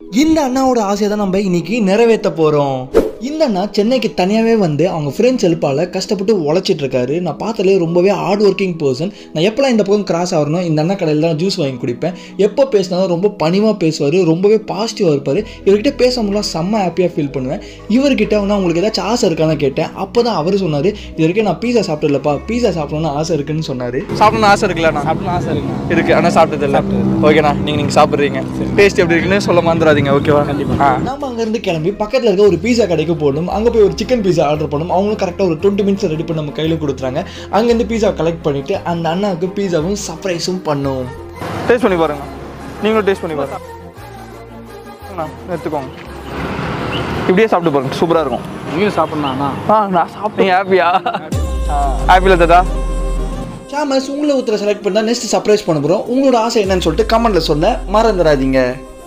இந்த அண்ணாவோட ஆசையை தான் நம்ம இன்னைக்கு நிறைவேற்ற போகிறோம் இந்த அண்ணா சென்னைக்கு தனியாகவே வந்து அவங்க ஃப்ரெண்ட்ஸ் ஹெல்ப்பால் கஷ்டப்பட்டு உழைச்சிட்டு இருக்காரு நான் பார்த்ததுலே ரொம்பவே ஹார்ட் ஒர்க்கிங் பர்சன் நான் எப்போலாம் இந்த பக்கம் கிராஸ் ஆகணும் இந்த அண்ணா கடையில் தான் ஜூஸ் வாங்கி குடிப்பேன் எப்போ பேசினாலும் ரொம்ப பணிவாக பேசுவார் ரொம்பவே பாசிட்டிவாக இருப்பார் இவர்கிட்ட பேசும்போதுலாம் செம்ம ஹாப்பியாக ஃபீல் பண்ணுவேன் இவர்கிட்ட வந்து உங்களுக்கு ஏதாச்சும் ஆசை இருக்கான்னு கேட்டேன் அப்போ தான் அவர் சொன்னார் இது வரைக்கும் நான் பீஸா சாப்பிட்டதில்லப்பா பீஸா சாப்பிடணும்னு ஆசை இருக்குன்னு சொன்னார் சாப்பிடணும்னு ஆசை இருக்குல்லண்ணா சாப்பிடணும் ஆசை இருக்குண்ணா இருக்கு ஆனால் சாப்பிட்டது இல்லை ஓகேண்ணா நீங்கள் நீங்கள் சாப்பிட்றீங்க டேஸ்ட் எப்படி இருக்குன்னு சொல்ல மறந்துடாதீங்க ஓகேவா கண்டிப்பா. நம்ம அங்கேருந்து கிளம்பி பக்கத்தில் இருக்க ஒரு பீஸா கடைக்கு போகணும் அங்கே போய் ஒரு சிக்கன் பீஸா ஆர்டர் பண்ணணும் அவங்களும் கரெக்டாக ஒரு டுவெண்ட்டி மினிட்ஸ் ரெடி பண்ணி நம்ம கையில் கொடுத்துறாங்க அங்கேருந்து பீஸா கலெக்ட் பண்ணிவிட்டு அந்த அண்ணாவுக்கு பீஸாவும் சர்ப்ரைஸும் பண்ணும் டேஸ்ட் பண்ணி பாருங்க நீங்களும் டேஸ்ட் பண்ணி பாருங்க எடுத்துக்கோங்க இப்படியே சாப்பிட்டு பாருங்க சூப்பராக இருக்கும் நீங்களும் சாப்பிட்ணா ஆ நான் சாப்பிட்டேன் ஹாப்பியா ஹாப்பியில் தாதா சாமஸ் உங்களை ஒருத்தரை செலக்ட் பண்ணால் நெக்ஸ்ட் சர்ப்ரைஸ் பண்ண போகிறோம் உங்களோட ஆசை என்னன்னு சொல்லிட்டு கமெண்ட்டில் சொல்ல மறந்துடாதீங்க